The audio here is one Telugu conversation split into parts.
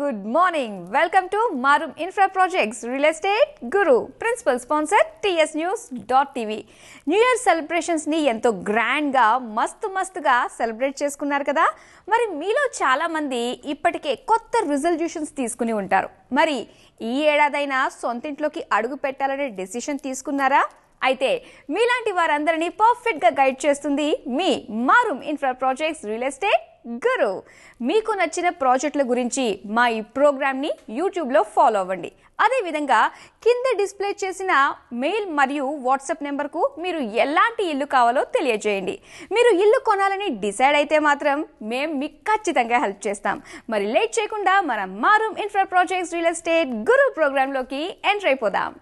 Good morning welcome to Marum infra projects real estate guru principal sponsor TS news dot TV new year సెలబ్రేషన్స్ని ఎంతో గ్రాండ్గా మస్తు మస్తుగా సెలబ్రేట్ చేసుకున్నారు కదా మరి మీలో చాలామంది ఇప్పటికే కొత్త రిజల్యూషన్స్ తీసుకుని ఉంటారు మరి ఈ ఏడాదైనా సొంతింట్లోకి అడుగు పెట్టాలనే డెసిషన్ తీసుకున్నారా అయితే మీలాంటి వారందరినీ పర్ఫెక్ట్గా గైడ్ చేస్తుంది మీ Marum infra projects real estate guru మీకు నచ్చిన ప్రాజెక్టుల గురించి మా ఈ ప్రోగ్రామ్ని యూట్యూబ్లో ఫాలో అవ్వండి అదేవిధంగా కింద డిస్ప్లే చేసిన మెయిల్ మరియు వాట్సాప్ నెంబర్కు మీరు ఎలాంటి ఇల్లు కావాలో తెలియజేయండి మీరు ఇల్లు కొనాలని డిసైడ్ అయితే మాత్రం మేము మీకు ఖచ్చితంగా హెల్ప్ చేస్తాం మరి లేట్ చేయకుండా మన Marum infra projects real estate guru ప్రోగ్రాంలోకి ఎంటర్ అయిపోదాం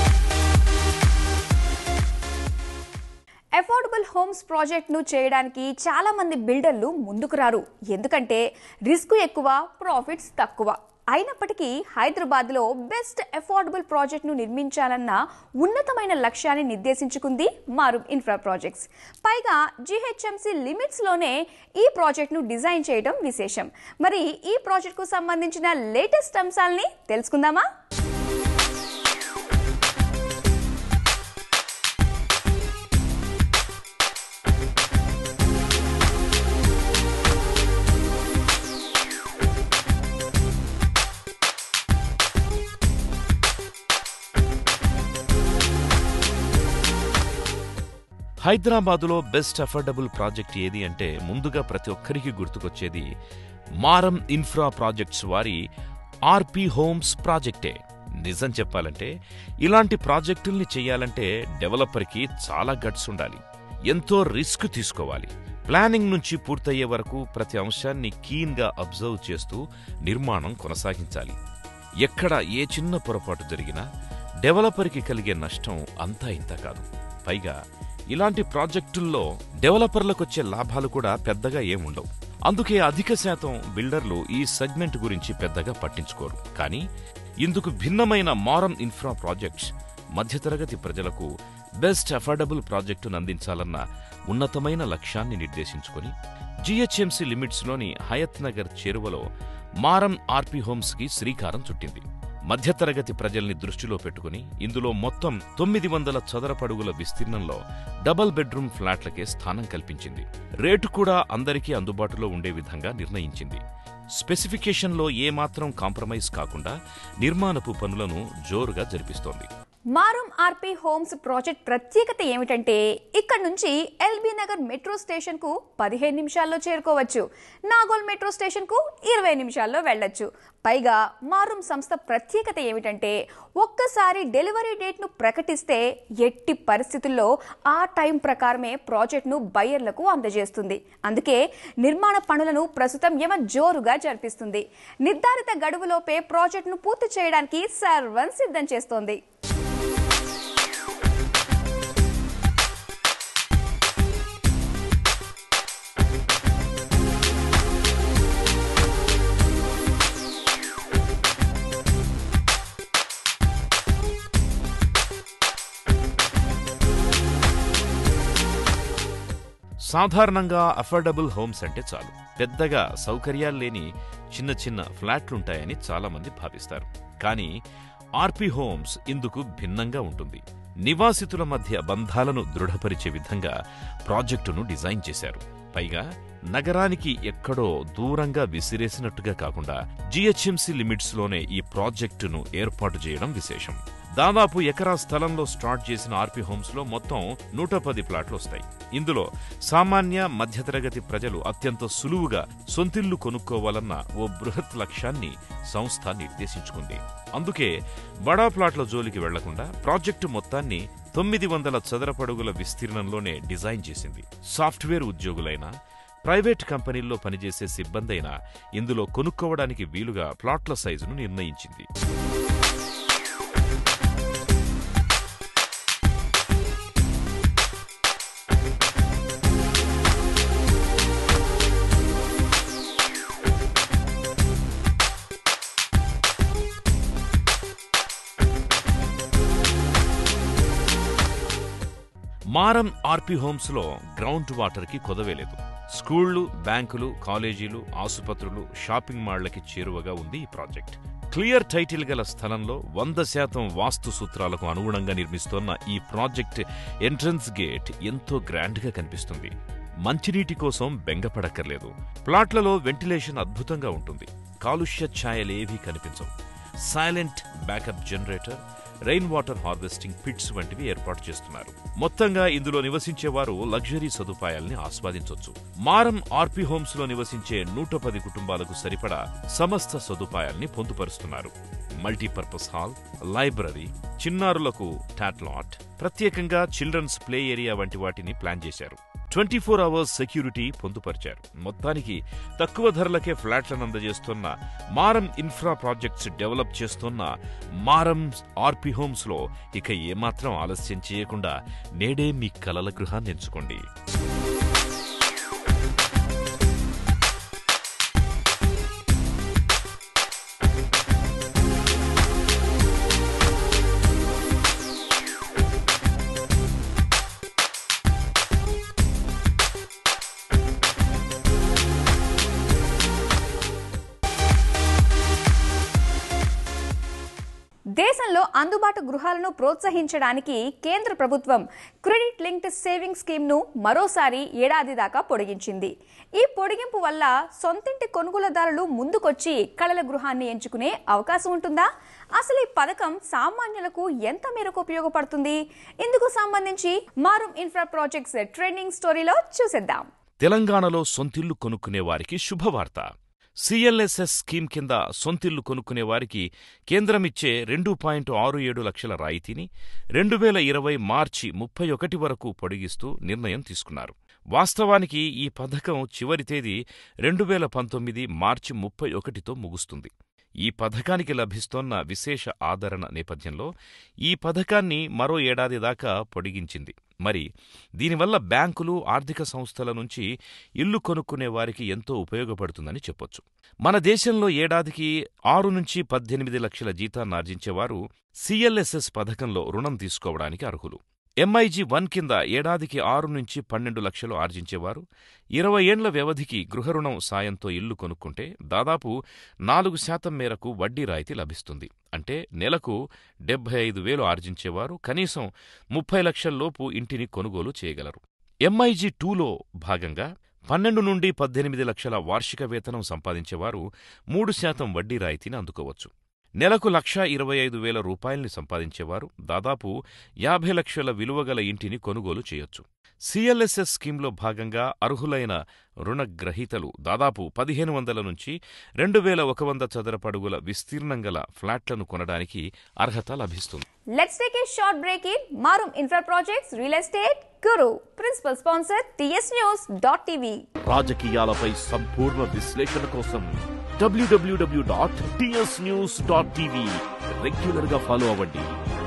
అఫోర్డబుల్ హోమ్స్ ప్రాజెక్ట్ను చేయడానికి చాలామంది బిల్డర్లు ముందుకు రారు ఎందుకంటే రిస్క్ ఎక్కువ ప్రాఫిట్స్ తక్కువ అయినప్పటికీ హైదరాబాద్లో బెస్ట్ అఫోర్డబుల్ ప్రాజెక్ట్ను నిర్మించాలన్న ఉన్నతమైన లక్ష్యాన్ని నిర్దేశించుకుంది మారు ఇన్ఫ్రా ప్రాజెక్ట్స్ పైగా జిహెచ్ఎంసి లిమిట్స్లోనే ఈ ప్రాజెక్ట్ను డిజైన్ చేయడం విశేషం మరి ఈ ప్రాజెక్ట్కు సంబంధించిన లేటెస్ట్ అంశాలని తెలుసుకుందామా హైదరాబాదులో బెస్ట్ అఫోర్డబుల్ ప్రాజెక్ట్ ఏది అంటే ముందుగా ప్రతి ఒక్కరికి గుర్తుకొచ్చేది మారం ఇన్ఫ్రా ప్రాజెక్ట్స్ వారి ఆర్పి హోమ్స్ ప్రాజెక్టే నిజం చెప్పాలంటే ఇలాంటి ప్రాజెక్టుల్ని చేయాలంటే డెవలపర్కి చాలా గట్స్ ఉండాలి ఎంతో రిస్క్ తీసుకోవాలి ప్లానింగ్ నుంచి పూర్తయ్యే వరకు ప్రతి అంశాన్ని కీన్గా అబ్జర్వ్ చేస్తూ నిర్మాణం కొనసాగించాలి ఎక్కడ ఏ చిన్న పొరపాటు జరిగినా డెవలపర్కి కలిగే నష్టం అంతా ఇంత కాదు పైగా ఇలాంటి ప్రాజెక్టుల్లో డెవలపర్లకొచ్చే లాభాలు కూడా పెద్దగా ఏముండవు అందుకే అధిక శాతం బిల్డర్లు ఈ సెగ్మెంట్ గురించి పెద్దగా పట్టించుకోరు కానీ ఇందుకు భిన్నమైన మారన్ ఇన్ఫ్రా ప్రాజెక్ట్స్ మధ్యతరగతి ప్రజలకు బెస్ట్ అఫోర్డబుల్ ప్రాజెక్టును అందించాలన్న ఉన్నతమైన లక్ష్యాన్ని నిర్దేశించుకొని జీహెచ్ఎంసీ లిమిట్స్లోని హయత్ నగర్ చేరువలో మారం ఆర్పి హోమ్స్కి శ్రీకారం చుట్టింది మధ్యతరగతి ప్రజల్ని దృష్టిలో పెట్టుకుని ఇందులో మొత్తం తొమ్మిది వందల చదరపడుగుల విస్తీర్ణంలో డబల్ బెడ్రూమ్ ఫ్లాట్లకే స్థానం కల్పించింది రేటు కూడా అందరికీ అందుబాటులో ఉండే విధంగా నిర్ణయించింది స్పెసిఫికేషన్లో ఏమాత్రం కాంప్రమైజ్ కాకుండా నిర్మాణపు పనులను జోరుగా జరిపిస్తోంది మారూమ్ ఆర్పి హోమ్స్ ప్రాజెక్ట్ ప్రత్యేకత ఏమిటంటే ఇక్కడ నుంచి ఎల్బీ నగర్ మెట్రో స్టేషన్ కు పదిహేను నిమిషాల్లో చేరుకోవచ్చు నాగోల్ మెట్రో స్టేషన్ కు ఇరవై నిమిషాల్లో వెళ్ళొచ్చు పైగా మారూమ్ సంస్థ ప్రత్యేకత ఏమిటంటే ఒక్కసారి డెలివరీ డేట్ను ప్రకటిస్తే ఎట్టి పరిస్థితుల్లో ఆ టైం ప్రకారమే ప్రాజెక్ట్ను బయ్యర్లకు అందజేస్తుంది అందుకే నిర్మాణ పనులను ప్రస్తుతం యమ జోరుగా జరిపిస్తుంది నిర్ధారిత గడువులోపే ప్రాజెక్టును పూర్తి చేయడానికి సర్వం సిద్ధం చేస్తోంది సాధారణంగా అఫోర్డబుల్ హోమ్స్ అంటే చాలు పెద్దగా సౌకర్యాలు లేని చిన్న చిన్న ఫ్లాట్లుంటాయని చాలామంది భావిస్తారు కానీ ఆర్పి హోమ్స్ ఇందుకు భిన్నంగా ఉంటుంది నివాసితుల మధ్య బంధాలను దృఢపరిచే విధంగా ప్రాజెక్టును డిజైన్ చేశారు పైగా నగరానికి ఎక్కడో దూరంగా విసిరేసినట్టుగా కాకుండా జిహెచ్ఎంసీ లిమిట్స్లోనే ఈ ప్రాజెక్టును ఏర్పాటు చేయడం విశేషం దాదాపు ఎకరా స్థలంలో స్టార్ట్ చేసిన ఆర్పి హోమ్స్ లో మొత్తం నూట పది ప్లాట్లు వస్తాయి ఇందులో సామాన్య మధ్యతరగతి ప్రజలు అత్యంత సులువుగా సొంతిల్లు కొనుక్కోవాలన్న ఓ బృహత్ లక్ష్యాన్ని సంస్థ నిర్దేశించుకుంది అందుకే బడా ప్లాట్ల జోలికి వెళ్లకుండా ప్రాజెక్టు మొత్తాన్ని తొమ్మిది వందల చదరపడుగుల విస్తీర్ణంలోనే డిజైన్ చేసింది సాఫ్ట్వేర్ ఉద్యోగులైనా ప్రైవేట్ కంపెనీల్లో పనిచేసే సిబ్బందైనా ఇందులో కొనుక్కోవడానికి వీలుగా ప్లాట్ల సైజును నిర్ణయించింది మారం ఆర్పి హోమ్స్లో గ్రౌండ్ వాటర్కి కొదవేలేదు స్కూళ్లు బ్యాంకులు కాలేజీలు ఆసుపత్రులు షాపింగ్ మాళ్లకి చేరువగా ఉంది ఈ ప్రాజెక్ట్ క్లియర్ టైటిల్ గల స్థలంలో వంద శాతం వాస్తు సూత్రాలకు అనుగుణంగా నిర్మిస్తోన్న ఈ ప్రాజెక్ట్ ఎంట్రన్స్ గేట్ ఎంతో గ్రాండ్గా కనిపిస్తుంది మంచినీటి కోసం బెంగపడక్కర్లేదు ప్లాట్లలో వెంటిలేషన్ అద్భుతంగా ఉంటుంది కాలుష్య ఛాయలేవీ కనిపించవు silent backup generator rain water harvesting pits వంటివి ఏర్పాటు చేస్తున్నారు మొత్తంగా ఇందులో నివసించేవారు లగ్జరీ సదుపాయాల్ని ఆస్వాదించొచ్చు మారం ఆర్పి హోమ్స్ లో నివసించే నూట పది కుటుంబాలకు సరిపడా సమస్త సదుపాయాల్ని పొందుపరుస్తున్నారు మల్టీపర్పస్ హాల్ లైబ్రరీ చిన్నారులకు టాట్లాట్ ప్రత్యేకంగా చిల్డ్రన్స్ ప్లే ఏరియా వంటి వాటిని ప్లాన్ చేశారు ట్వంటీ ఫోర్ అవర్స్ సెక్యూరిటీ పొందుపరిచారు మొత్తానికి తక్కువ ధరలకే ఫ్లాట్లను అందజేస్తున్న మారం ఇన్ఫ్రా ప్రాజెక్ట్స్ డెవలప్ చేస్తున్న మారం ఆర్పి హోమ్స్ లో ఇక ఏమాత్రం ఆలస్యం చేయకుండా నేడే మీ కలల గృహాన్ని ఎంచుకోండి దేశంలో అందుబాటు గృహాలను ప్రోత్సహించడానికి కేంద్ర ప్రభుత్వం క్రెడిట్ లింక్డ్ సేవింగ్ స్కీమ్ను మరోసారి ఏడాది దాకా పొడిగించింది ఈ పొడిగింపు వల్ల సొంతింటి కొనుగోలుదారులు ముందుకొచ్చి కళల గృహాన్ని ఎంచుకునే అవకాశం ఉంటుందా అసలు ఈ పథకం సామాన్యులకు ఎంత మేరకు ఉపయోగపడుతుంది ఇందుకు సంబంధించి మారుం ఇన్ఫ్రా ప్రాజెక్ట్స్ ట్రెండింగ్ స్టోరీలో చూసేద్దాం తెలంగాణలో సొంతిల్లు కొనుక్కునే వారికి శుభవార్త సిఎల్ఎస్ఎస్ స్కీమ్ కింద సొంతిల్లు కొనుక్కునే వారికి కేంద్రమిచ్చే రెండు పాయింట్ ఆరు ఏడు లక్షల రాయితీని రెండు వేల ఇరవై మార్చి ముప్పై ఒకటి వరకు పొడిగిస్తూ నిర్ణయం తీసుకున్నారు వాస్తవానికి ఈ పథకం చివరి తేదీ రెండు వేల పంతొమ్మిది మార్చి ముప్పై ఒకటితో ముగుస్తుంది ఈ పథకానికి లభిస్తోన్న విశేష ఆదరణ నేపథ్యంలో ఈ పథకాన్ని మరో ఏడాది దాకా పొడిగించింది మరి దీనివల్ల బ్యాంకులు ఆర్థిక సంస్థల నుంచి ఇల్లు కొనుక్కునే వారికి ఎంతో ఉపయోగపడుతుందని చెప్పొచ్చు మన దేశంలో ఏడాదికి ఆరు నుంచి పద్దెనిమిది లక్షల జీతాన్ని ఆర్జించేవారు సిఎల్ఎస్ఎస్ పథకంలో రుణం తీసుకోవడానికి అర్హులు ఎంఐజీ వన్ కింద ఏడాదికి ఆరు నుంచి పన్నెండు లక్షలు ఆర్జించేవారు ఇరవై ఏండ్ల వ్యవధికి గృహరుణం సాయంతో ఇల్లు కొనుక్కుంటే దాదాపు నాలుగు శాతం మేరకు వడ్డీ రాయితీ లభిస్తుంది అంటే నెలకు డెబ్బై ఐదు వేలు ఆర్జించేవారు కనీసం ముప్పై లక్షల్లోపు ఇంటిని కొనుగోలు చేయగలరు ఎంఐజీ టూలో భాగంగా పన్నెండు నుండి పద్దెనిమిది లక్షల వార్షిక వేతనం సంపాదించేవారు మూడు శాతం వడ్డీ రాయితీని అందుకోవచ్చు నెలకు లక్షా ఇరవై ఐదు వేల రూపాయల్ని సంపాదించేవారు దాదాపు యాభై లక్షల విలువగల ఇంటిని కొనుగోలు చేయొచ్చు సిఎల్ఎస్ఎస్ స్కీమ్లో భాగంగా అర్హులైన రుణగ్రహీతలు దాదాపు పదిహేను వందల నుంచి రెండు వేల ఒక వంద చదరపడుగుల విస్తీర్ణం గల ఫ్లాట్లను కొనడానికి అర్హత లభిస్తుంది let's take a short break in Marum infra projects real estate guru principal sponsor TS news dot TV రాజకీయాలపై సంపూర్ణ విశ్లేషణ కోసం W W W dot TS news dot TV regular గా ఫాలో అవ్వండి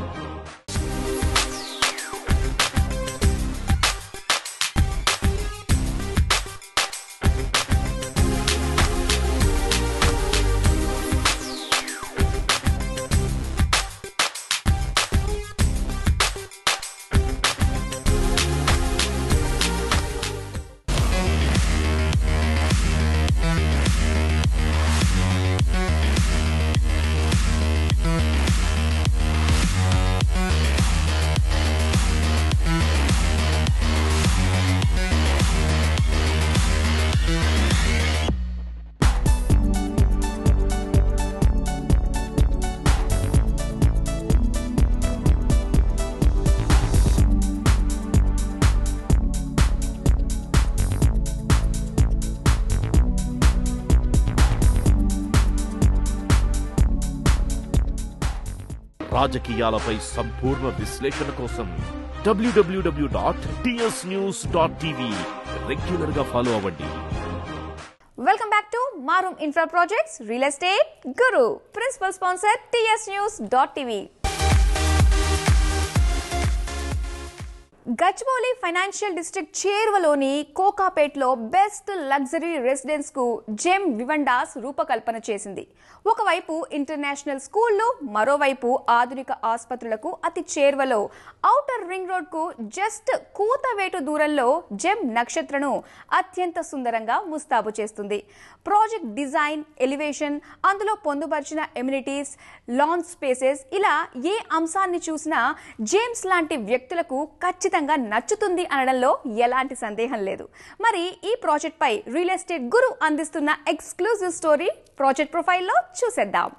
రాజకీయాలపై సంపూర్ణ విశ్లేషణ కోసం W W W dot TS news dot TV regular గా ఫాలో అవ్వండి welcome back to Marum infra projects real estate guru principal sponsor TS news dot TV Gachibowli financial district చేరువలోని కోకాపేట్లో బెస్ట్ లగ్జరీ రెసిడెన్స్ కు జెమ్ వివండాస్ రూపకల్పన చేసింది ఒకవైపు ఇంటర్నేషనల్ స్కూళ్లు మరోవైపు ఆధునిక ఆసుపత్రులకు అతి చేరువలో ఔటర్ రింగ్ రోడ్ కు జస్ట్ కూతవేటు దూరంలో జెమ్ నక్షత్రను అత్యంత సుందరంగా ముస్తాబు చేస్తుంది ప్రాజెక్ట్ డిజైన్ ఎలివేషన్ అందులో పొందుపరిచిన ఎమ్యూనిటీస్ లాన్ స్పేసెస్ ఇలా ఏ అంశాన్ని చూసినా జేమ్స్ లాంటి వ్యక్తులకు ఖచ్చితంగా నచ్చుతుంది అనడంలో ఎలాంటి సందేహం లేదు మరి ఈ ప్రాజెక్ట్ పై రియల్ ఎస్టేట్ గురు అందిస్తున్న ఎక్స్క్లూజివ్ స్టోరీ ప్రాజెక్ట్ ప్రొఫైల్లో చూసేద్దాం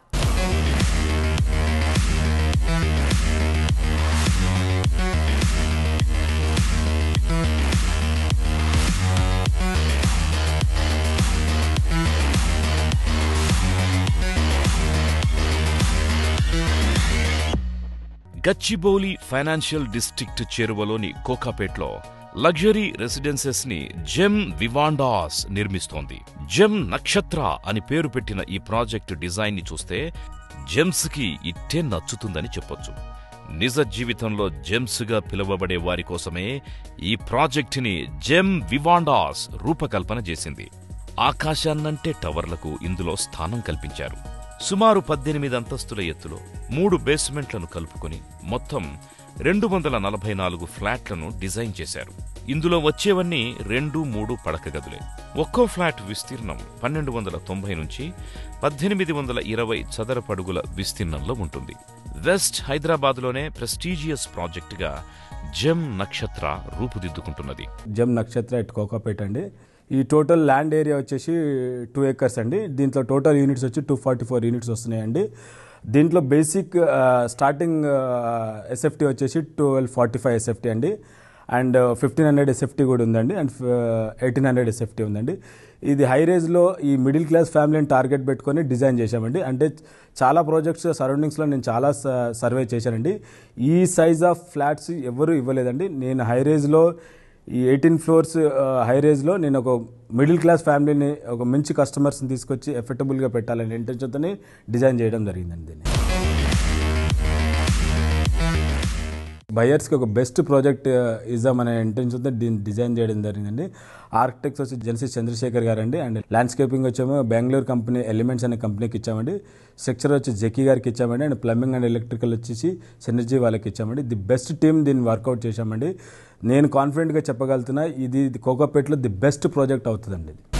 గచ్చిబౌలి ఫైనాన్షియల్ డిస్ట్రిక్ట్ చేరువలోని కోకాపేట్లో లగ్జరీ రెసిడెన్సెస్ ని జెమ్ వివాండాస్ నిర్మిస్తోంది జెమ్ నక్షత్ర అని పేరు పెట్టిన ఈ ప్రాజెక్టు డిజైన్ ని చూస్తే జెమ్స్ కి ఇట్టే నచ్చుతుందని చెప్పొచ్చు నిజ జీవితంలో జెమ్స్ గా పిలువబడే వారి కోసమే ఈ ప్రాజెక్టుని జెమ్ వివాండాస్ రూపకల్పన చేసింది ఆకాశాన్నంటే టవర్లకు ఇందులో స్థానం కల్పించారు సుమారు పద్దెనిమిది అంతస్తుల ఎత్తులో మూడు బేస్మెంట్లను కలుపుకొని మొత్తం రెండు వందల నలభై నాలుగు ఫ్లాట్లను డిజైన్ చేశారు ఇందులో వచ్చేవన్నీ రెండు మూడు పడక గదులే ఒక్కో ఫ్లాట్ విస్తీర్ణం పన్నెండు వందల తొంభై నుంచి పద్దెనిమిది వందల ఇరవై చదరపడుగుల విస్తీర్ణంలో ఉంటుంది వెస్ట్ హైదరాబాద్లోనే ప్రెస్టీజియస్ ప్రాజెక్టుగా జెమ్ నక్షత్ర రూపుదిద్దుకుంటున్నది జమ్ నక్షత్ర ఎట్ కోకాపేట్ అండి ఈ టోటల్ ల్యాండ్ ఏరియా వచ్చేసి టూ ఏకర్స్ అండి దీంట్లో టోటల్ యూనిట్స్ వచ్చి టూ ఫార్టీ ఫోర్ యూనిట్స్ వస్తున్నాయండి దీంట్లో బేసిక్ స్టార్టింగ్ ఎస్ఎఫ్టీ వచ్చేసి ట్వెల్వ్ ఫార్టీ ఫైవ్ ఎస్ఎఫ్టీ అండి అండ్ ఫిఫ్టీన్ హండ్రెడ్ ఎస్ఎఫ్టీ కూడా ఉందండి అండ్ ఎయిటీన్ హండ్రెడ్ ఎస్ఎఫ్టీ ఉందండి ఇది హై రేంజ్లో ఈ మిడిల్ క్లాస్ ఫ్యామిలీని టార్గెట్ పెట్టుకొని డిజైన్ చేశామండి అంటే చాలా ప్రాజెక్ట్స్ సరౌండింగ్స్లో నేను చాలా సర్వే చేశానండి ఈ సైజ్ ఆఫ్ ఫ్లాట్స్ ఎవరు ఇవ్వలేదండి నేను హై రేంజ్లో ఈ ఎయిటీన్ ఫ్లోర్స్ హై రేంజ్లో నేను ఒక మిడిల్ క్లాస్ ఫ్యామిలీని ఒక మంచి కస్టమర్స్ని తీసుకొచ్చి ఎఫెక్టబుల్గా పెట్టాలని ఇంటెన్షన్తోనే డిజైన్ చేయడం జరిగిందండి దీన్ని బయర్స్కి ఒక బెస్ట్ ప్రాజెక్ట్ ఇద్దామనే ఇంటెన్షన్తో దీన్ని డిజైన్ చేయడం జరిగిందండి ఆర్కిటెక్ట్స్ వచ్చి జెన్సీ చంద్రశేఖర్ గారు అండి అండ్ ల్యాండ్స్కేపింగ్ వచ్చేమో బెంగళూరు కంపెనీ ఎలిమెంట్స్ అనే కంపెనీకి ఇచ్చామండి స్ట్రక్చర్ వచ్చి జెకీ గారికి ఇచ్చామండి అండ్ ప్లంబింగ్ అండ్ ఎలక్ట్రికల్ వచ్చేసి సినర్జీ వాళ్ళకి ఇచ్చామండి ది బెస్ట్ టీమ్ దీన్ని వర్కౌట్ చేశామండి నేను కాన్ఫిడెంట్గా చెప్పగలుగుతున్నా ఇది కోకోపేట్లో ది బెస్ట్ ప్రాజెక్ట్ అవుతుందండి ఇది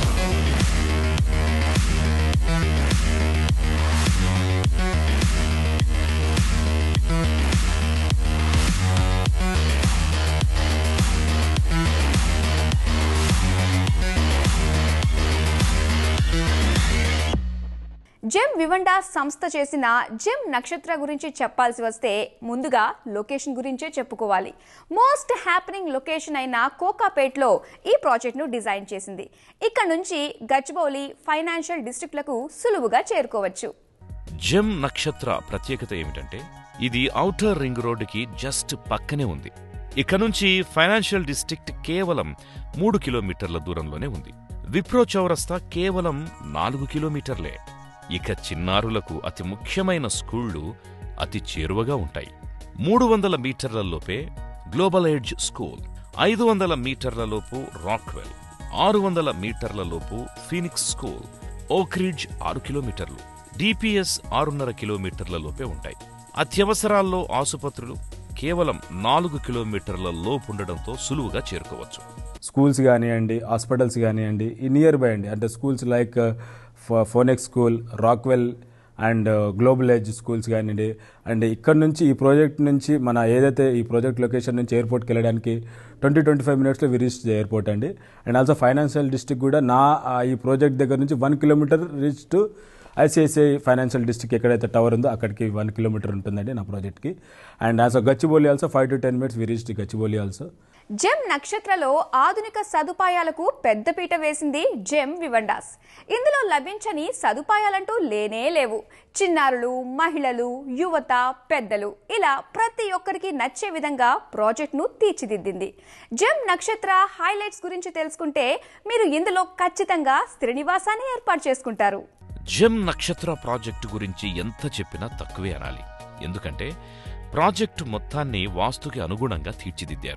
జెమ్ వివండా సంస్థ చేసిన జెమ్ నక్షత్ర గురించి చెప్పాల్సి వస్తే ముందుగా లొకేషన్ గురించే చెప్పుకోవాలి మోస్ట్ హ్యాపెనింగ్ లొకేషన్ అయిన కోకాపేట్లో ఈ ప్రాజెక్ట్ను డిజైన్ చేసింది ఇక్కడ నుంచి గచ్చిబౌలి ఫైనాన్షియల్ డిస్ట్రిక్ట్లకు సులువుగా చేరుకోవచ్చు జెమ్ నక్షత్ర ప్రత్యేకత ఏమిటంటే ఇది ఔటర్ రింగ్ రోడ్డుకి జస్ట్ పక్కనే ఉంది ఇక నుంచి ఫైనాన్షియల్ డిస్ట్రిక్ట్ కేవలం మూడు కిలోమీటర్ల దూరంలోనే ఉంది విప్రో చౌరస్తా కేవలం నాలుగు కిలోమీటర్లే ఇక చిన్నారులకు అతి ముఖ్యమైన స్కూళ్లు అతి చేరువగా ఉంటాయి మూడు వందల మీటర్లలోపే గ్లోబల్ ఎడ్జ్ స్కూల్ ఐదు వందల మీటర్లలోపు రాక్వెల్ ఆరు వందల మీటర్లలోపు ఫీనిక్స్ స్కూల్ ఓక్రిడ్జ్ ఆరు కిలోమీటర్లు డిపిఎస్ ఆరున్నర కిలోమీటర్ల లోపే ఉంటాయి అత్యవసరాల్లో ఆసుపత్రులు కేవలం నాలుగు కిలోమీటర్ల లోపుండడంతో సులువుగా చేరుకోవచ్చు స్కూల్స్ కానివ్వండి హాస్పిటల్స్ కానివ్వండి ఈ నియర్ బై అండి అంటే schools like Phoenix school Rockwell and global edge schools కానివ్వండి అండ్ ఇక్కడ నుంచి ఈ ప్రాజెక్ట్ నుంచి మన ఏదైతే ఈ ప్రాజెక్ట్ లొకేషన్ నుంచి ఎయిర్పోర్ట్కి వెళ్ళడానికి ట్వంటీ ట్వంటీ ఫైవ్ మినిట్స్లో వి రీచ్ ద ఎయిర్పోర్ట్ అండి అండ్ ఆల్సో ఫైనాన్షియల్ డిస్ట్రిక్ట్ కూడా నా ఆ, ఈ ప్రాజెక్ట్ దగ్గర నుంచి one kilometre reach to ICICI financial district ఎక్కడైతే టవర్ ఉందో అక్కడికి వన్ కిలోమీటర్ ఉంటుందండి నా ప్రాజెక్ట్కి and also Gachibowli also five to ten minutes we reach to Gachibowli also Gem నక్షత్రలో ఆధునిక సదుపాయాలకు పెద్దపీట వేసింది జెమ్ వివండాస్ ఇందులో లభించని సదుపాయాలంటూ లేనే లేవు చిన్నారులు మహిళలు యువత పెద్దలు ఇలా ప్రతి ఒక్కరికి నచ్చే విధంగా ప్రాజెక్ట్ను తీర్చిదిద్దింది జెమ్ నక్షత్ర హైలైట్స్ గురించి తెలుసుకుంటే మీరు ఇందులో ఖచ్చితంగా స్థిర నివాసాన్ని ఏర్పాటు చేసుకుంటారు జెమ్ నక్షత్ర ప్రాజెక్టు గురించి ఎంత చెప్పినా తక్కువే అనాలి ఎందుకంటే ప్రాజెక్టు మొత్తాన్ని వాస్తుకి అనుగుణంగా తీర్చిదిద్దారు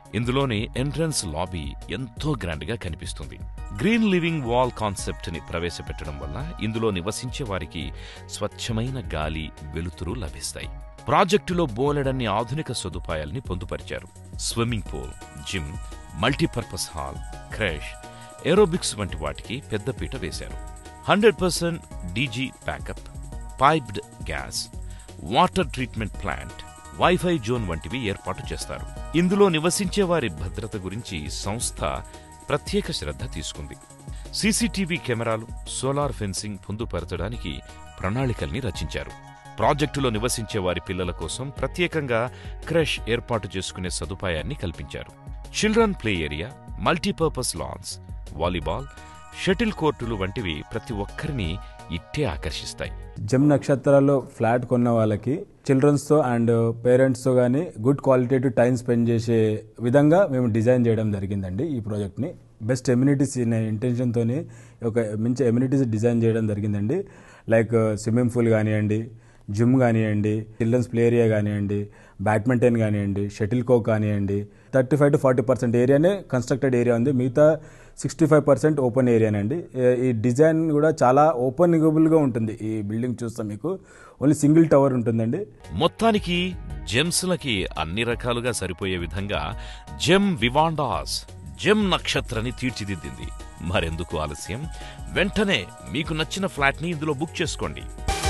ఇందులోని ఎంట్రన్స్ లాబీ ఎంతో గ్రాండ్గా కనిపిస్తుంది గ్రీన్ లివింగ్ వాల్ కాన్సెప్ట్ ని ప్రవేశపెట్టడం వల్ల ఇందులో నివసించే వారికి స్వచ్ఛమైన గాలి వెలుతురు లభిస్తాయి ప్రాజెక్టులో బోలెడన్ని ఆధునిక సదుపాయాల్ని పొందుపరిచారు swimming pool gym multipurpose hall crash aerobics వంటి వాటికి పెద్దపీట వేశారు hundred percent DG backup piped gas water treatment plant wifi zone వంటివి ఏర్పాటు చేస్తారు ఇందులో నివసించే వారి భద్రత గురించి సంస్థ ప్రత్యేక శ్రద్ధ తీసుకుంది సీసీటీవీ కెమెరాలు సోలార్ ఫెన్సింగ్ పొందుపరచడానికి ప్రణాళికల్ని రచించారు ప్రాజెక్టులో నివసించే వారి పిల్లల కోసం ప్రత్యేకంగా క్రష్ ఏర్పాటు చేసుకునే సదుపాయాన్ని కల్పించారు children play area multipurpose lawns volleyball shuttle కోర్టులు వంటివి ప్రతి ఒక్కరిని ఇట్టే ఆకర్షిస్తాయి జమ్ నక్షత్రాల్లో ఫ్లాట్ కొన్న వాళ్ళకి చిల్డ్రన్స్తో అండ్ పేరెంట్స్తో కానీ గుడ్ క్వాలిటేటివ్ టైం స్పెండ్ చేసే విధంగా మేము డిజైన్ చేయడం జరిగిందండి ఈ ప్రాజెక్ట్ని బెస్ట్ ఎమ్యూనిటీస్ ఇంటెన్షన్తో ఒక మంచి ఎమ్యూనిటీస్ డిజైన్ చేయడం జరిగిందండి లైక్ స్విమ్మింగ్ పూల్ కానివ్వండి జిమ్ కానివ్వండి చిల్డ్రన్స్ ప్లే ఏరియా కానివ్వండి బ్యాడ్మింటన్ కానివ్వండి షటిల్ కోక్ కానివ్వండి thirty five to forty percent ఏరియానే కన్స్ట్రక్టెడ్ ఏరియా ఉంది మిగతా సిక్స్టీ ఫైవ్ పర్సెంట్ ఓపెన్ ఏరియానండి ఏ- ఈ డిజైన్ కూడా చాలా ఓపెనబుల్గా ఉంటుంది ఈ బిల్డింగ్ చూస్తాం మీకు ఓన్లీ సింగిల్ టవర్ ఉంటుందండి మొత్తానికి జెమ్స్లకి అన్ని రకాలుగా సరిపోయే విధంగా జెమ్ వివాండాస్ జెమ్ నక్షత్రని తీర్చిదిద్దింది మరెందుకు ఆలస్యం వెంటనే మీకు నచ్చిన ఫ్లాట్ని ఇందులో బుక్ చేసుకోండి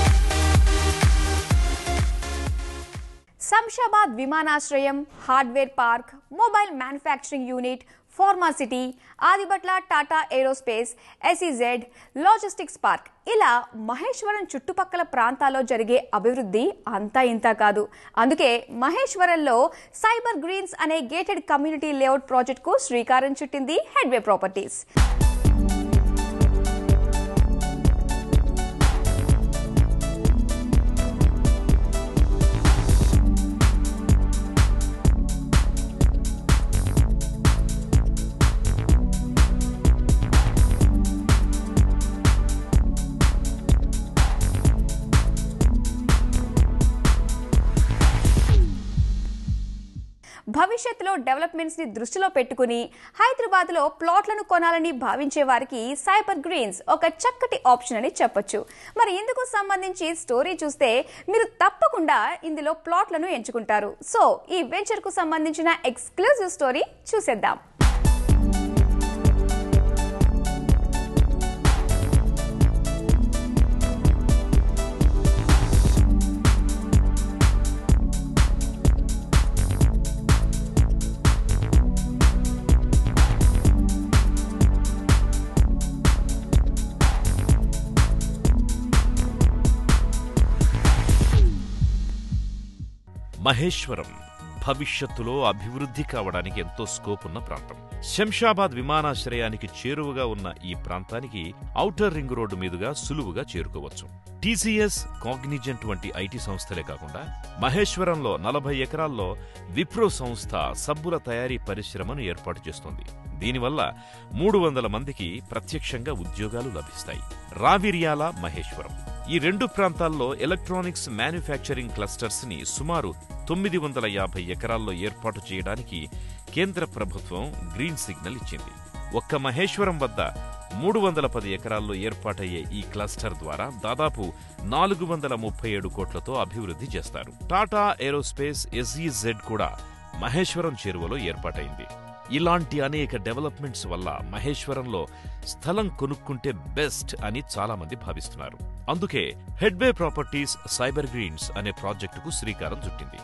శంషాబాద్ విమానాశ్రయం hardware park mobile manufacturing unit pharma city Adibatla Tata aerospace SEZ logistics park ఇలా మహేశ్వరం చుట్టుపక్కల ప్రాంతాల్లో జరిగే అభివృద్ధి అంతా ఇంతా కాదు అందుకే మహేశ్వరంలో సైబర్ గ్రీన్స్ అనే గేటెడ్ కమ్యూనిటీ లేఅవుట్ ప్రాజెక్టుకు శ్రీకారం చుట్టింది హెడ్వే ప్రాపర్టీస్ భవిష్యత్తులో డెవలప్మెంట్స్ ని దృష్టిలో పెట్టుకుని హైదరాబాద్ లో ప్లాట్లను కొనాలని భావించే వారికి సైబర్ గ్రీన్స్ ఒక చక్కటి ఆప్షన్ అని చెప్పొచ్చు మరి ఇందుకు సంబంధించి స్టోరీ చూస్తే మీరు తప్పకుండా ఇందులో ప్లాట్లను ఎంచుకుంటారు సో ఈ వెంచర్ కు సంబంధించిన ఎక్స్క్లూజివ్ స్టోరీ చూసేద్దాం మహేశ్వరం భవిష్యత్తులో అభివృద్ధి కావడానికి ఎంతో స్కోప్ ఉన్న ప్రాంతం శంషాబాద్ విమానాశ్రయానికి చేరువగా ఉన్న ఈ ప్రాంతానికి ఔటర్ రింగ్ రోడ్డు మీదుగా సులువుగా చేరుకోవచ్చు టీసీఎస్ కాగ్నిజెంట్ వంటి ఐటీ సంస్థలే కాకుండా మహేశ్వరంలో నలభై ఎకరాల్లో విప్రో సంస్థ సబ్బుల తయారీ పరిశ్రమను ఏర్పాటు చేస్తోంది దీనివల్ల మూడు వందల మందికి ప్రత్యక్షంగా ఉద్యోగాలు లభిస్తాయి రావిర్యాల మహేశ్వరం ఈ రెండు ప్రాంతాల్లో ఎలక్ట్రానిక్స్ మ్యానుఫ్యాక్చరింగ్ క్లస్టర్స్ ని సుమారు తొమ్మిది వందల యాభై ఎకరాల్లో ఏర్పాటు చేయడానికి కేంద్ర ప్రభుత్వం గ్రీన్ సిగ్నల్ ఇచ్చింది ఒక్క మహేశ్వరం వద్ద మూడు వందల పది ఎకరాల్లో ఏర్పాటయ్యే ఈ క్లస్టర్ ద్వారా దాదాపు నాలుగు వందల ముప్పై ఏడు కోట్లతో అభివృద్ధి చేస్తారు టాటా ఏరోస్పేస్ ఎస్ఈజెడ్ కూడా మహేశ్వరం చేరువలో ఏర్పాటైంది ఇలాంటి అనేక డెవలప్మెంట్స్ వల్ల మహేశ్వరంలో స్థలం కొనుక్కుంటే బెస్ట్ అని చాలా మంది భావిస్తున్నారు అందుకే హెడ్వే ప్రాపర్టీస్ సైబర్ గ్రీన్స్ అనే ప్రాజెక్టుకు శ్రీకారం చుట్టింది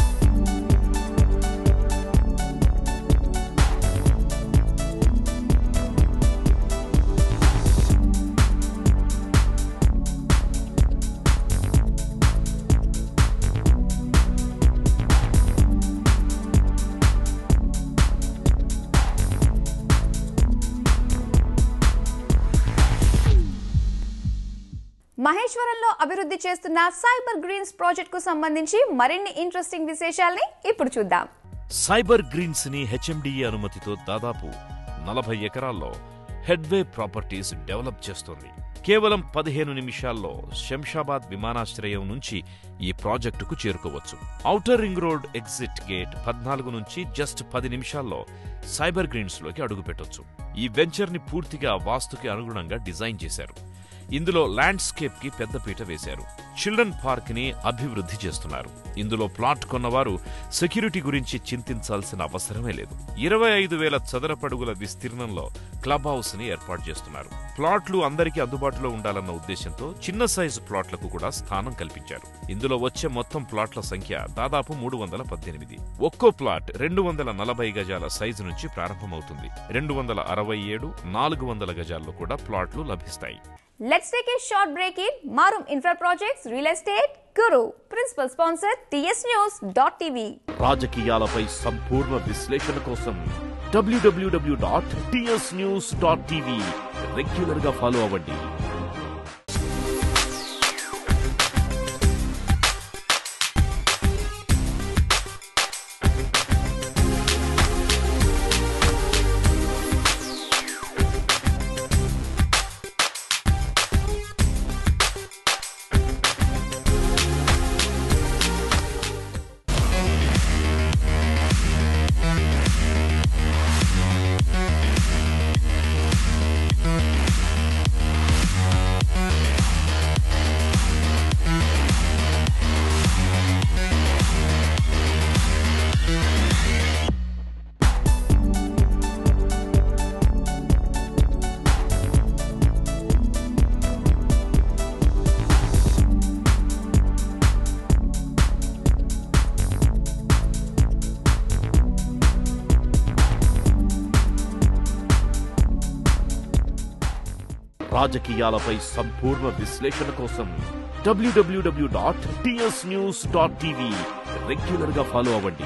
మహేశ్వరంలో అభివృద్ధి చేస్తున్న సైబర్ గ్రీన్స్ ప్రాజెక్ట్ కు సంబంధించి మరిన్ని ఇంట్రెస్టింగ్ విశేషాల్ని ఇప్పుడు చూద్దాం సైబర్ గ్రీన్స్ ని హెచ్ఎండిఏ అనుమతితో దాదాపు నలభై ఎకరాల్లో హెడ్వే ప్రాపర్టీస్ డెవలప్ చేస్తోంది కేవలం పదిహేను నిమిషాల్లో శంషాబాద్ విమానాశ్రయం నుంచి ఈ ప్రాజెక్టుకు చేరుకోవచ్చు outer ring road exit gate పద్నాలుగు నుంచి జస్ట్ పది నిమిషాల్లో సైబర్ గ్రీన్స్ లోకి అడుగుపెట్టొచ్చు ఈ వెంచర్ ని పూర్తిగా వాస్తుకి అనుగుణంగా డిజైన్ చేశారు ఇందులో ల్యాండ్స్కేప్ కి పెద్దపీట వేశారు చిల్డ్రన్ పార్క్ ని అభివృద్ధి చేస్తున్నారు ఇందులో ప్లాట్ కొన్నవారు సెక్యూరిటీ గురించి చింతించాల్సిన అవసరమే లేదు ఇరవై ఐదు వేల చదరపడుగుల విస్తీర్ణంలో క్లబ్ హౌస్ ని ఏర్పాటు చేస్తున్నారు ప్లాట్లు అందరికీ అందుబాటులో ఉండాలన్న ఉద్దేశంతో చిన్న సైజు ప్లాట్లకు కూడా స్థానం కల్పించారు ఇందులో వచ్చే మొత్తం ప్లాట్ల సంఖ్య దాదాపు మూడు వందల పద్దెనిమిది ఒక్కో ప్లాట్ రెండు వందల నలభై గజాల సైజు నుంచి ప్రారంభమవుతుంది రెండు వందల అరవై ఏడు నాలుగు వందల గజాల్లో కూడా ప్లాట్లు లభిస్తాయి Let's take a short break in Marum Infra Projects Real Estate Guru. Principal sponsor tsnews.tv. రాజకీయాలపై సంపూర్ణ విశ్లేషణ కోసం W W W dot TS news dot TV regular గా ఫాలో అవ్వండి రాజకీయాలపై సంపూర్ణ విశ్లేషణ కోసం W W W dot TS news dot TV regular గా ఫాలో అవ్వండి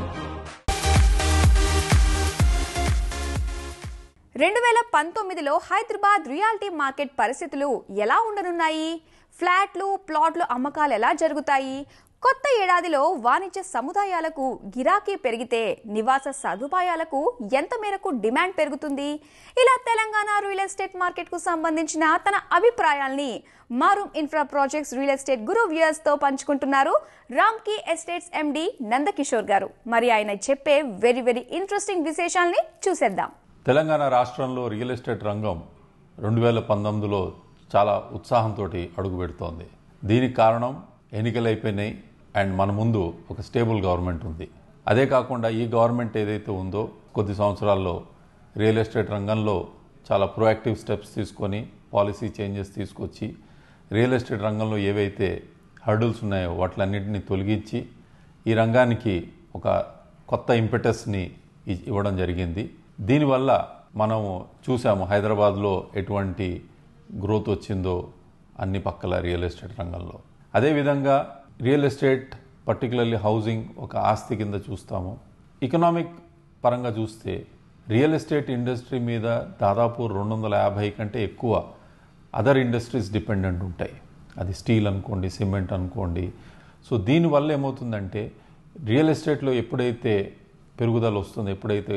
రెండు వేల పంతొమ్మిదిలో హైదరాబాద్ రియాలిటీ మార్కెట్ పరిస్థితులు ఎలా ఉండనున్నాయి ఫ్లాట్లు ప్లాట్లు అమ్మకాలు ఎలా జరుగుతాయి కొత్త ఏడాదిలో వాణిజ్య సముదాయాలకు గిరాకీ పెరిగితే నివాస సదుపాయాలకు ఎంత మేరకు డిమాండ్ పెరుగుతుంది ఇలా తెలంగాణ రియల్ ఎస్టేట్ మార్కెట్కు సంబంధించిన తన అభిప్రాయాల్ని Marum infra projects real estate guru viewers తో పంచుకుంటున్నారు రామ్కీ ఎస్టేట్స్ ఎండి నందకిషోర్ గారు మరి ఆయన చెప్పే వెరీ వెరీ ఇంట్రెస్టింగ్ విశేషాల్ని చూసేద్దాం తెలంగాణ రాష్ట్రంలో రియల్ ఎస్టేట్ రంగం రెండు వేల పంతొమ్మిదిలో చాలా ఉత్సాహంతో అడుగుపెడుతోంది దీనికి కారణం ఎన్నికలు అయిపోయినాయి అండ్ మన ముందు ఒక స్టేబుల్ గవర్నమెంట్ ఉంది అదే కాకుండా ఈ గవర్నమెంట్ ఏదైతే ఉందో కొద్ది సంవత్సరాల్లో రియల్ ఎస్టేట్ రంగంలో చాలా ప్రొయాక్టివ్ స్టెప్స్ తీసుకొని పాలసీ చేంజెస్ తీసుకొచ్చి రియల్ ఎస్టేట్ రంగంలో ఏవైతే హర్డుల్స్ ఉన్నాయో వాటిలన్నింటినీ తొలగించి ఈ రంగానికి ఒక కొత్త ఇంపెటస్ని ఇ- ఇవ్వడం జరిగింది దీనివల్ల మనము చూసాము హైదరాబాద్లో ఎటువంటి గ్రోత్ వచ్చిందో అన్ని పక్కల రియల్ ఎస్టేట్ రంగంలో అదేవిధంగా రియల్ ఎస్టేట్ పర్టికులర్లీ హౌసింగ్ ఒక ఆస్తి కింద చూస్తాము ఎకనామిక్ పరంగా చూస్తే రియల్ ఎస్టేట్ ఇండస్ట్రీ మీద దాదాపు రెండు వందల యాభై కంటే ఎక్కువ అదర్ ఇండస్ట్రీస్ డిపెండెంట్ ఉంటాయి అది స్టీల్ అనుకోండి సిమెంట్ అనుకోండి సో దీనివల్ల ఏమవుతుందంటే రియల్ ఎస్టేట్లో ఎప్పుడైతే పెరుగుదల వస్తుందో ఎప్పుడైతే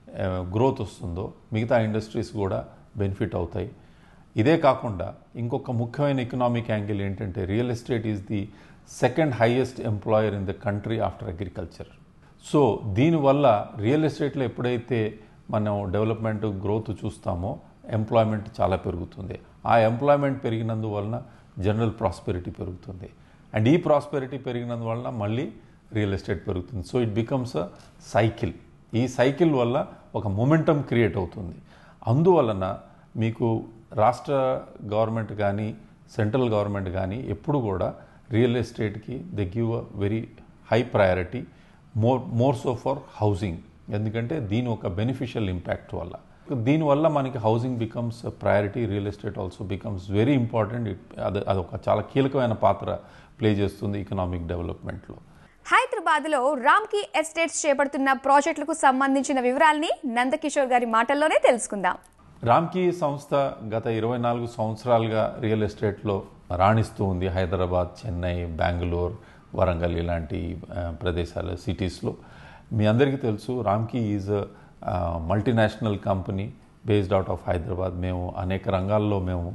గ్రోత్ వస్తుందో మిగతా ఇండస్ట్రీస్ కూడా బెనిఫిట్ అవుతాయి ఇదే కాకుండా ఇంకొక ముఖ్యమైన ఎకనామిక్ యాంగిల్ ఏంటంటే real estate is the second highest employer in the country after agriculture so దీనివల్ల రియల్ ఎస్టేట్లో ఎప్పుడైతే మనం డెవలప్మెంట్ గ్రోత్ చూస్తామో ఎంప్లాయ్మెంట్ చాలా పెరుగుతుంది ఆ ఎంప్లాయ్మెంట్ పెరిగినందువలన జనరల్ ప్రాస్పెరిటీ పెరుగుతుంది అండ్ ఈ ప్రాస్పెరిటీ పెరిగినందువలన మళ్ళీ రియల్ ఎస్టేట్ పెరుగుతుంది so it becomes a cycle ఈ సైకిల్ వల్ల ఒక మొమెంటం క్రియేట్ అవుతుంది అందువలన మీకు రాష్ట్ర గవర్నమెంట్ కానీ సెంట్రల్ గవర్నమెంట్ కానీ ఎప్పుడు కూడా రియల్ ఎస్టేట్కి they give a very high priority more more so for housing ఎందుకంటే దీని ఒక బెనిఫిషియల్ ఇంపాక్ట్ వల్ల దీనివల్ల మనకి housing becomes priority real estate also becomes very important అది అదొక చాలా కీలకమైన పాత్ర ప్లే చేస్తుంది ఎకనామిక్ డెవలప్మెంట్లో హైదరాబాద్లో రామ్కీ ఎస్టేట్స్ చేపడుతున్న ప్రాజెక్టులకు సంబంధించిన వివరాల్ని నందకిషోర్ గారి మాటల్లోనే తెలుసుకుందాం రామ్కీ సంస్థ గత ఇరవై నాలుగు సంవత్సరాలుగా రియల్ ఎస్టేట్లో రాణిస్తూ ఉంది హైదరాబాద్ చెన్నై బెంగళూరు వరంగల్ ఇలాంటి ఆ, ప్రదేశాలు సిటీస్లో మీ అందరికీ తెలుసు Ramky is multinational company based out of Hyderabad మేము అనేక రంగాల్లో మేము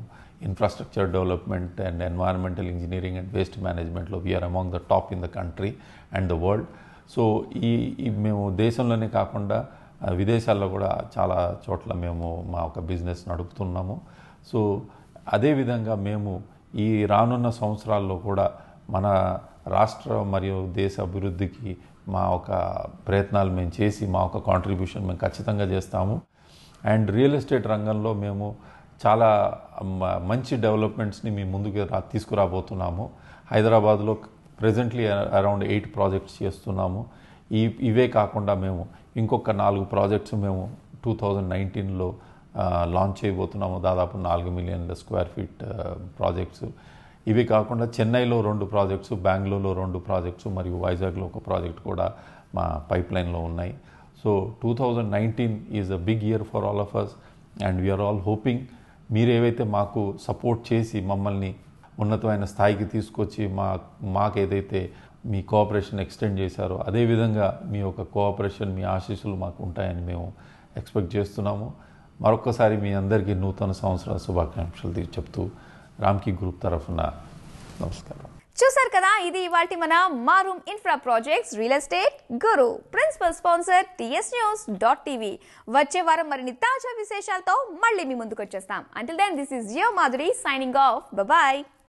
infrastructure development and environmental engineering and waste మేనేజ్మెంట్లో we are among the top in the country and the world so ఈ ఈ మేము దేశంలోనే కాకుండా ఆ, విదేశాల్లో కూడా చాలా చోట్ల మేము మా ఒక బిజినెస్ నడుపుతున్నాము సో అదేవిధంగా మేము ఈ రానున్న సంవత్సరాల్లో కూడా మన రాష్ట్ర మరియు దేశ అభివృద్ధికి మా ఒక ప్రయత్నాలు మేము చేసి మా ఒక కాంట్రిబ్యూషన్ మేము ఖచ్చితంగా చేస్తాము అండ్ రియల్ ఎస్టేట్ రంగంలో మేము చాలా మ- మంచి డెవలప్మెంట్స్ని మీ ముందుకు రా తీసుకురాబోతున్నాము హైదరాబాద్లో ప్రజెంట్లీ అరౌండ్ ఎయిట్ ప్రాజెక్ట్స్ చేస్తున్నాము ఈ ఇవే కాకుండా మేము ఇంకొక నాలుగు ప్రాజెక్ట్స్ మేము టూ థౌజండ్ నైన్టీన్లో లాంచ్ చేయబోతున్నాము దాదాపు నాలుగు మిలియన్ల స్క్వేర్ ఫీట్ ప్రాజెక్ట్స్ ఇవి కాకుండా చెన్నైలో రెండు ప్రాజెక్ట్స్ బెంగళూరులో రెండు ప్రాజెక్ట్స్ మరియు వైజాగ్లో ఒక ప్రాజెక్ట్ కూడా మా పైప్ లైన్లో ఉన్నాయి so two thousand nineteen is a big year for all of us and we are all hoping మీరు ఏవైతే మాకు సపోర్ట్ చేసి మమ్మల్ని ఉన్నతమైన స్థాయికి తీసుకొచ్చి మా మాకు ఏదైతే మీ కోఆపరేషన్ ఎక్స్టెండ్ చేశారో అదేవిధంగా మీ యొక్క కోఆపరేషన్ మీ ఆశీస్సులు మాకు ఉంటాయని మేము ఎక్స్పెక్ట్ చేస్తున్నాము మరొకసారి మీ అందరికీ నూతన సంవత్సరాల శుభాకాంక్షలు తీ- చెప్తూ రామ్కి గ్రూప్ తరఫున నమస్కారం చూసారు కదా ఇది ఇవాల్టి మన Marum infra projects real estate guru principal sponsor TS news dot TV వచ్చే వారం మరిన్ని తాజా విశేషాలతో మళ్ళీ మీ ముందుకు వచ్చేస్తాం అంటిల్ దెన్ దిస్ ఇస్ జియో మాధురి సైనింగ్ ఆఫ్ బాయ్